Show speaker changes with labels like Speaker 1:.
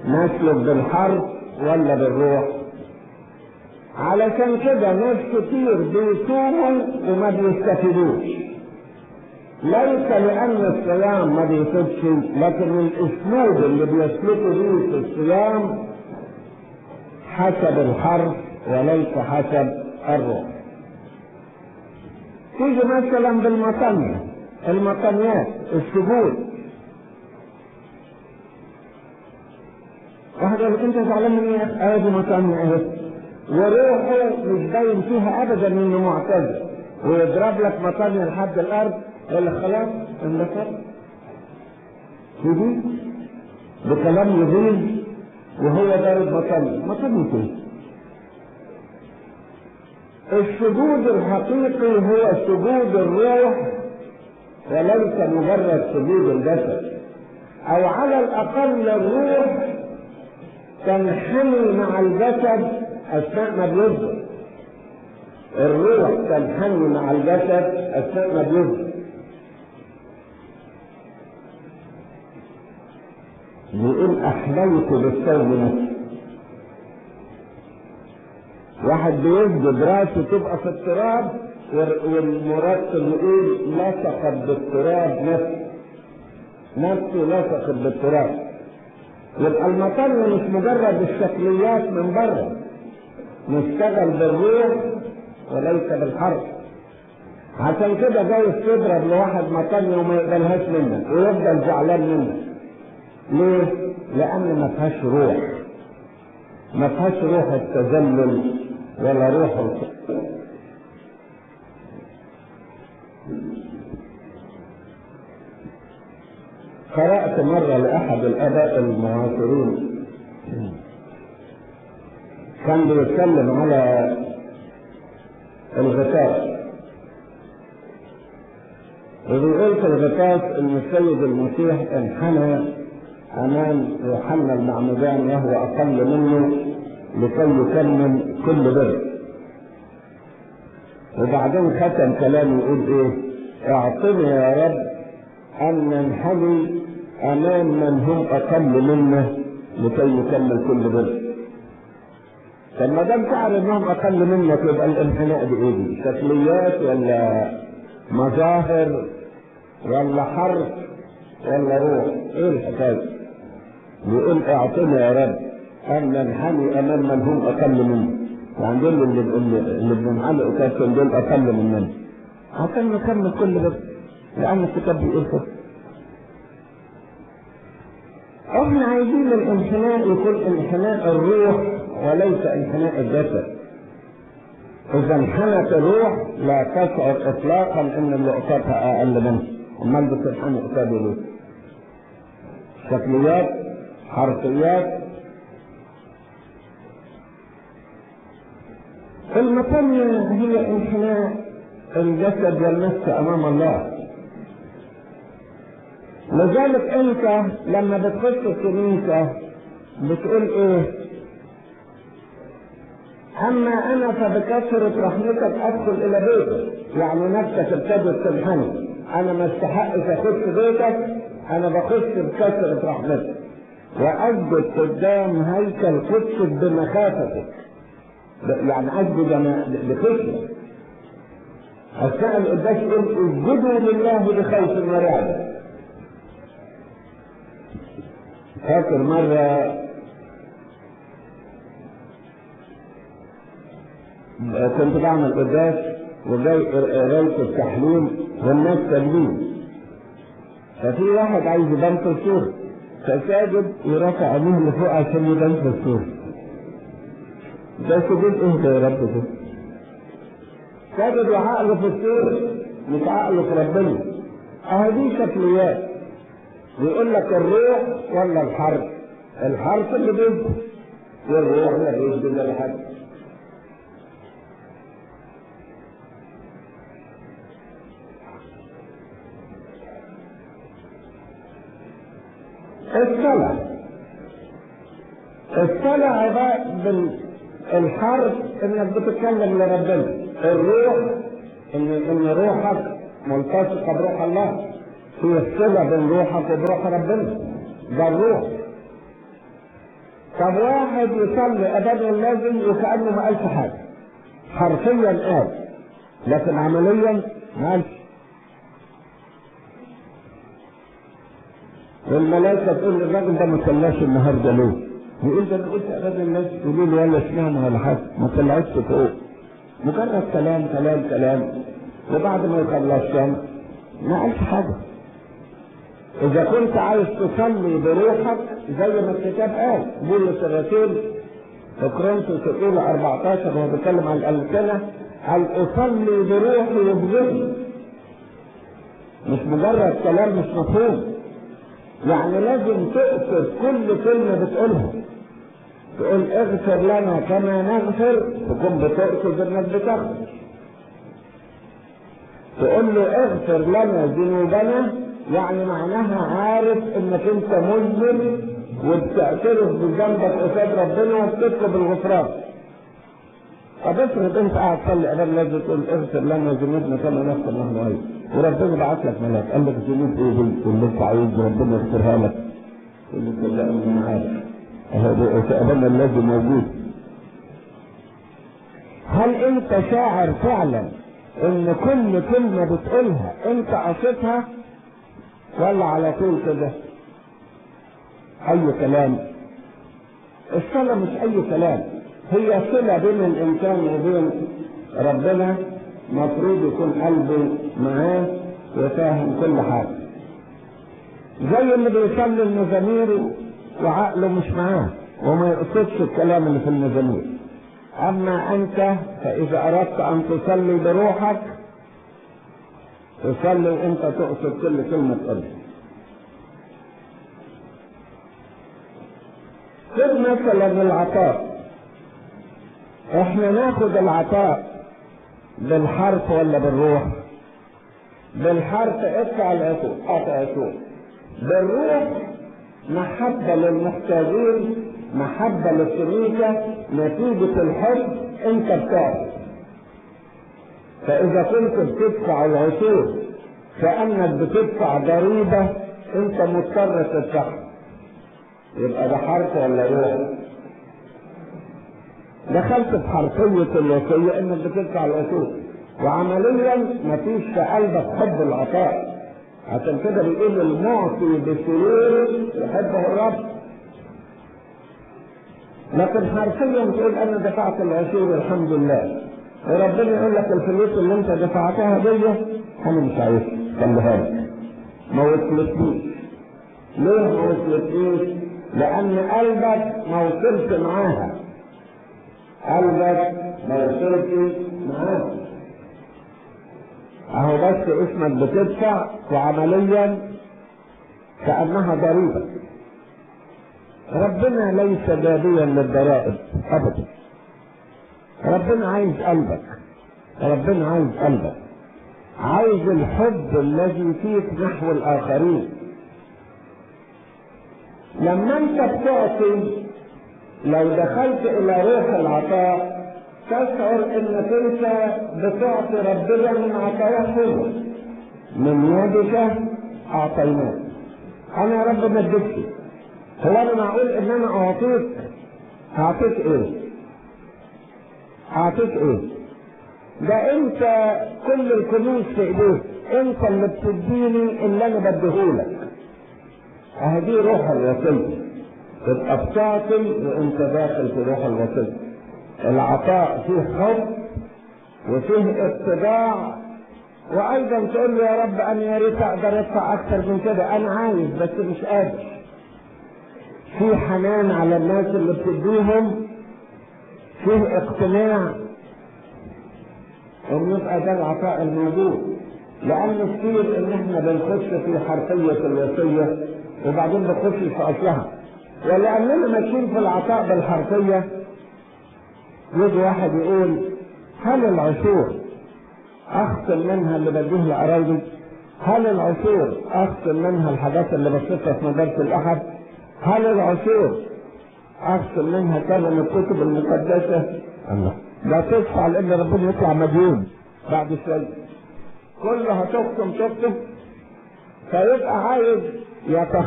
Speaker 1: نسلك بالحرف ولا بالروح علشان كده ناس كتير بيصوموا وما بيستفيدوش ليس لأن الصيام ما بيفيدش لكن الأسلوب اللي بيسلكوا بيه في الصيام حسب الحرف وليس حسب الروح تيجي مثلا بالمطنية المطنيات السجود واحد يقول لك انت زعلان من ايه؟ ادي مطنية اهي وروحه مش باين فيها ابدا انه معتزل ويضرب لك مطنية لحد الارض يقول لك خلاص انبسط يجي بكلام يغيظ وهو ضارب مطنية مطنية ايه؟ السجود الحقيقي هو سجود الروح وليس مجرد سجود الجسد او على الاقل الروح تنحني مع الجسد اثناء ما بيصدر الروح تنحني مع الجسد اثناء ما بيصدر بيقول احليت بالثوب نفسي واحد بيسجد راسه تبقى في التراب والمرتب يقول لصقت بالتراب نفسه نفسه لصقت بالتراب يبقى المطر مش مجرد الشكليات من بره نشتغل بالروح وليس بالحرف عشان كده جاي تضرب لواحد مطني وما يقبلهاش منك ويفضل زعلان منك ليه؟ لأن ما فيهاش روح ما فيهاش روح التذلل ولا روح الخ... قرأت مرة لأحد الآباء المعاصرين كان بيتكلم على الغطاس وبيقول في الغطاس ان السيد المسيح انحنى امام يوحنا المعمدان وهو اقل منه لكي يكمل كل بر وبعدين ختم كلامه يقول ايه اعطني يا رب ان ننحني امام من هم اقل منا لكي نكمل كل بر طب ما دام تعرف انهم اقل منك يبقى الانحناء بايه دي؟ شكليات ولا مظاهر ولا حرف ولا روح؟ ايه الحكايه؟ بيقول اعطنا يا رب ان ننحني امام من هم اقل منا. يعني دول اللي اللي, اللي بننحني اساسا دول اقل مننا. عشان نكمل كل بس لان الكتاب بيقول كده. احنا عايزين الانحناء يكون انحناء الروح وليس انحناء الجسد اذا انحنت الروح لا تشعر اطلاقا ان اللي قصادها اقل منها امال بتنحني قصاده ليه شكليات حرفيات المثانية هي انحناء الجسد والنفس امام الله لذلك انت لما بتخش الكنيسة بتقول ايه اما انا فبكثرة رحمتك ادخل الى بيتك يعني نفسك ابتدت تنحني انا ما استحقش اخش بيتك انا بخش بكثرة رحمتك واسجد قدام هيكل قدسك بمخافتك يعني اسجد بخشية اثناء القداس يقول اسجدوا لله بخوف ورعب فاكر مرة كنت بعمل قداس وجاي قراية التحليل والناس ساجدين ففي واحد عايز يبان في الصورة فساجد يرفع عينيه لفوق عشان يبان في الصورة ده سجود ايه ده يا رب ده؟ ساجد وعقله في الصورة مش عقله في ربنا اهي دي شكليات ويقول لك الروح ولا الحرف الحرف اللي بيجي والروح لا بيجي ولا حاجه الصلاة الصلاة عبارة بالحرف انك بتتكلم لربنا الروح ان ان روحك ملتصقة بروح الله في الصلة بين روحك وبروح ربنا ده الروح طب واحد يصلي ابدا الذي وكانه ما قالش حاجه حرفيا قال لكن عمليا ما قالش والملائكه تقول للراجل ده ما صلاش النهارده ليه؟ يقول ده انا قلت ابدا الناس يقولوا له ولا سمعنا ولا حاجه ما طلعتش فوق مجرد كلام كلام كلام وبعد ما يخلص كان ما قالش حاجه إذا كنت عايز تصلي بروحك زي ما الكتاب قال بولس الرسول في كورنثوس الأولى 14 وهو بيتكلم عن الألسنة قال أصلي بروحي وبذهني مش مجرد كلام مش مفهوم يعني لازم تقصد كل كلمة بتقولها تقول اغفر لنا كما نغفر تكون بتقصد انك بتغفر تقول له اغفر لنا ذنوبنا يعني معناها عارف انك انت مذنب وبتعترف بذنبك قصاد ربنا وبتطلب الغفران طب افرض انت قاعد تصلي امام لازم تقول اغفر لنا ذنوبنا كما نغفر نحن ايضا وربنا بعت لك ملاك قال لك ذنوب ايه دي اللي انت عايز ربنا يغفرها لك تقول له لا انا عارف اهو تقبلنا الذي موجود هل انت شاعر فعلا ان كل كلمه بتقولها انت قصدها ولا على طول كده اي كلام الصلاة مش اي كلام هي صلة بين الانسان وبين ربنا مفروض يكون قلبه معاه وفاهم كل حاجة زي اللي بيصلي المزامير وعقله مش معاه وما يقصدش الكلام اللي في المزامير اما انت فاذا اردت ان تصلي بروحك تصلي وانت تقصد كل كلمة تقولها خذ مثلا العطاء احنا ناخد العطاء بالحرف ولا بالروح بالحرف ادفع العطوء اعطى عطوء بالروح محبة للمحتاجين محبة للكنيسة نتيجة الحب انت بتعطي فإذا كنت بتدفع العشور كأنك بتدفع ضريبة أنت مضطر تدفعها يبقى ده حرف ولا روح؟ دخلت في حرفية الوصية إنك بتدفع العشور وعمليا مفيش في قلبك حب العطاء عشان كده بيقول المعطي بسرور يحبه الرب لكن حرفيا تقول انا دفعت العشور الحمد لله وربنا يقول لك الفلوس اللي انت دفعتها دي انا مش عايزها خليها لك ما وصلتنيش ليه ما وصلتنيش؟ لأن قلبك ما وصلش معاها قلبك ما وصلش معاها اهو بس اسمك بتدفع وعمليا كأنها ضريبة ربنا ليس باديا للضرائب ابدا ربنا عايز قلبك ربنا عايز قلبك عايز الحب الذي فيك نحو الاخرين لما انت بتعطي لو دخلت الى روح العطاء تشعر انك انت بتعطي ربنا من عطاياه هو من يدك اعطيناك انا يا رب ما اديتش هو انا معقول ان انا اعطيك اعطيك ايه اعطيك ايه ده انت كل الكنوز في ايديك انت اللي بتديني اللي انا بديهولك اهدي روح الوصية تبقى بتعطي وانت داخل في روح الوصية العطاء فيه حب وفيه اتباع وايضا تقول له يا رب انا يا ريت اقدر ادفع اكثر من كده انا عايز بس مش قادر في حنان على الناس اللي بتديهم فيه اقتناع ان يبقى ده العطاء الموجود لان كتير ان احنا بنخش في حرفيه الوصيه وبعدين بنخش في اصلها ولاننا ماشيين في العطاء بالحرفيه يجي واحد يقول هل العشور اخصم منها اللي بديه لقرايبي؟ هل العشور اخصم منها الحاجات اللي بصيتها في مدارس الاحد؟ هل العشور اخصم منها ثمن الكتب المقدسه؟ الله لا تدفع لان ربنا يطلع مديون بعد شويه كله هتقسم تقسم فيبقى عايز يتخ